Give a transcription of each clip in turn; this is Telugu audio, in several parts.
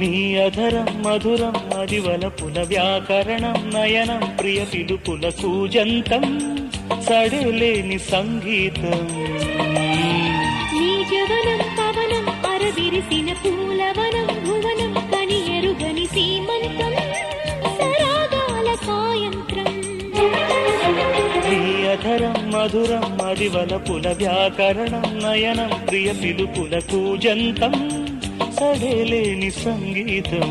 నీ అధరం మధురం అది వలపుల వ్యాకరణం నయనం ప్రియ పిలుపుల కూజంతం సడలేని సంగీతం నీ జవనం పవనం అరవిరిసిన పూలవనం భువనం కని ఎరుగని సీమంతం సరాగాల సాయంత్రం నీ అధరం మధురం అది వలపుల వ్యాకరణం నయనం ప్రియ పిలుపుల కూజంతం సడలేని సంగీతం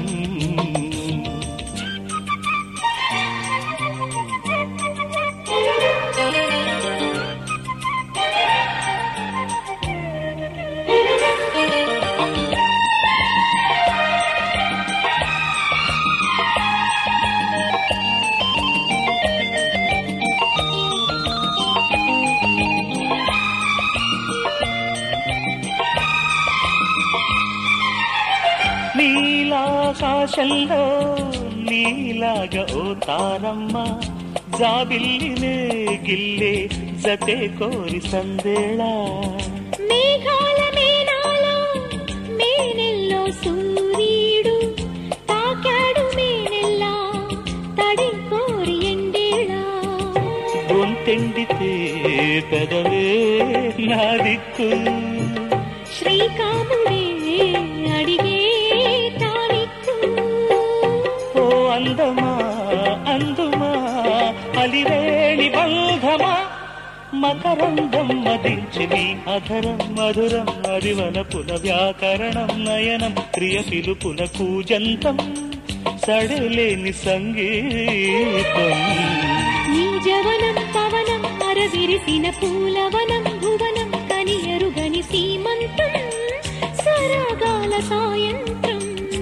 నీలాకాశంలో నీలాగా ఓ తారమ్మ జాబిల్లినే గిల్లే జతే కోరి సందేళా మేఘాల మేనాలో మేనెల్లో సూర్యుడు తాకాడు మేనెల్లా తడి కోరి ఎండేళా గొంతెండితే పెదవే నా దిక్కు శ్రీకాముడే అడిగే తానిక్కు ఓ అందమా అందుమా అలివేణి బంధమా మకరందం మదించి నీ అధరం మధురం అరివలపుల వ్యాకరణం నయనం ప్రియ పిలుపుల కూజంతం సడలేని సంగీతం నీ జవనం పవనం అరవిరిసిన పూలవనం భువనం కని ఎరుగని సీమంతం సరాగాల సాయంత్రం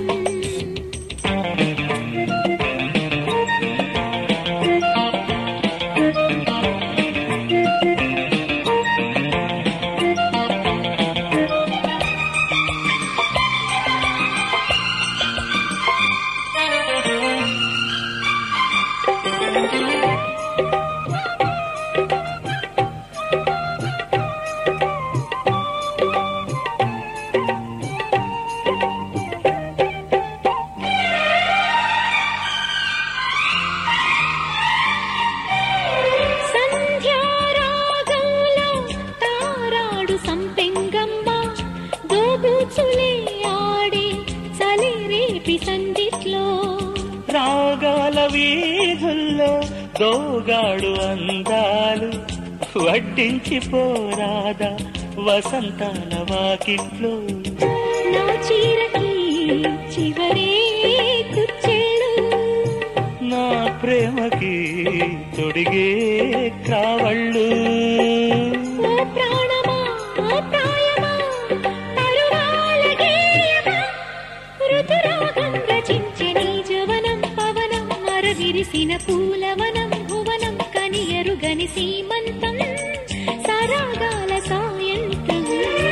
సంధ్యారాగంలో తారాడు సంపెంగమ్మ దోబూచులే ఆడే చలి రేపి సందిట్లో రాగాల వీధుల్లో దోగాడు అందాలు వడ్డించి పోరాదా వసంతాల వాకిట్లో నా చీరకి చివరే కుచ్చేళ్ళు నా ప్రేమకి తొడిగే కావళ్ళు ఓ ప్రాణమా ఓ ప్రాయమా తరువాల గేయమా ఋతురాగం రచించె నీ జవనం పవనం మరవిరిసిన పూలవనం భువనం కని ఎరుగని సీమంతం సరాగాల సాయంత్రం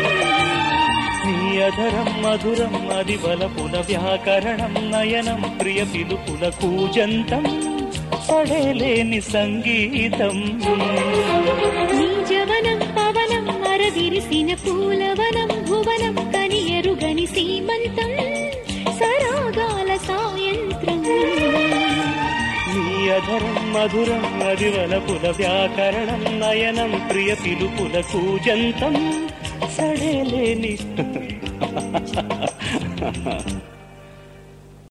నీ అధరం మధురం అది బలపుల వ్యాకరణం నయనం ప్రియ పిలుపుల కూజంతం సడలేని సంగీతం నీ జవనం పవనం మరవిరిసిన పూలవనం భువనం కని ఎరుగని సీమంతం సరాగాల సాయంత్రం నీ అధరం మధురం అది వలపుల వ్యాకరణం నయనం ప్రియ పిలుపుల కూజంతం సడలేని